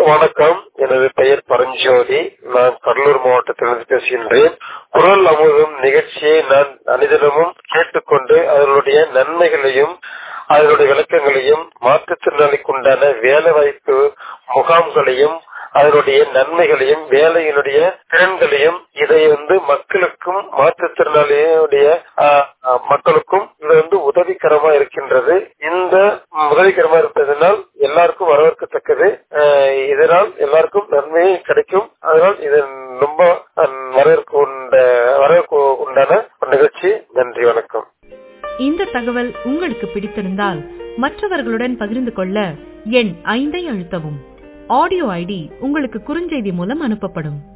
வணக்கம் எனது பெயர் பரஞ்சோதி நான் கடலூர் மாவட்டத்திலிருந்து பேசுகின்றேன் குரல் அமுதம் நிகழ்ச்சியை நான் அனைதினமும் கேட்டுக்கொண்டு அதனுடைய நன்மைகளையும் அதனுடைய விளக்கங்களையும் மாற்றுத்திறனாளிக்கு உண்டான வேலை வாய்ப்பு முகாம்களையும் அதனுடைய நன்மைகளையும் வேலையினுடைய திறன்களையும் இதை வந்து மக்களுக்கும் மாற்றுத்திறனாளியுடைய ஆஹ், ஆஹ், மக்களுக்கும் இது வந்து உதவிகரமா இருக்கின்றது இந்த உதவிகரமா இருப்பதனால் எல்லாருக்கும் வரவேற்கத்தக்கது ஆஹ், இதனால் எல்லாருக்கும் நன்மை கிடைக்கும் அதனால் இது ரொம்ப ஆஹ், வரவேற்க உண்ட வரவேற்க உண்டான ஒரு நிகழ்ச்சி நன்றி வணக்கம் இந்த தகவல் உங்களுக்கு பிடித்திருந்தால் மற்றவர்களுடன் பகிர்ந்து கொள்ள எண் ஐந்தை அழுத்தவும் ஆடியோ ஐடி உங்களுக்கு குறுஞ்செய்தி மூலம் அனுப்பப்படும்